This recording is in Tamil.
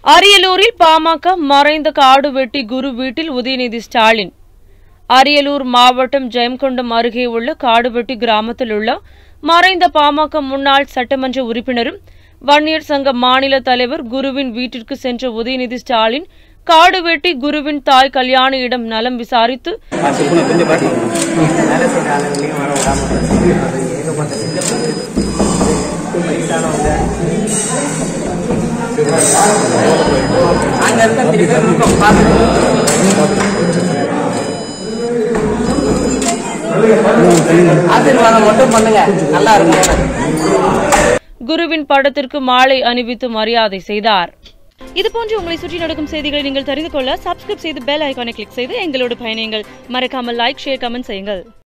அரியலூரில் பாமக மறைந்த காடு வெட்டி குரு வீட்டில் உதயநிதி ஸ்டாலின் அரியலூர் மாவட்டம் ஜெயம்கொண்டம் அருகே உள்ள காடுவெட்டி கிராமத்தில் உள்ள மறைந்த பாமக முன்னாள் சட்டமன்ற உறுப்பினரும் வன்னியர் சங்க மாநில தலைவர் குருவின் வீட்டிற்கு சென்ற உதயநிதி ஸ்டாலின் காடுவெட்டி குருவின் தாய் கல்யாணியிடம் நலம் விசாரித்து வேலை செய்கிற ஆளுங்களையும் வர விடாம ஏகப்பட்ட சின்ன வயசானவங்க அங்க இருக்க திருப்பி இருக்கும் பார்த்துட்டு ஆசீர்வாதம் மட்டும் பண்ணுங்க நல்லா இருக்கும் குருவின் படத்திற்கு மாலை அணிவித்து மரியாதை செய்தார் இதுபோன்று உங்களை சுற்றி நடக்கும் செய்திகளை நீங்கள் தெரிந்து கொள்ள சப்ஸ்கிரைப் செய்து பெல் ஐகானை கிளிக் செய்து எங்களோடு பயணியுங்கள் மறக்காமல் லைக் ஷேர் கமெண்ட் செய்யுங்கள்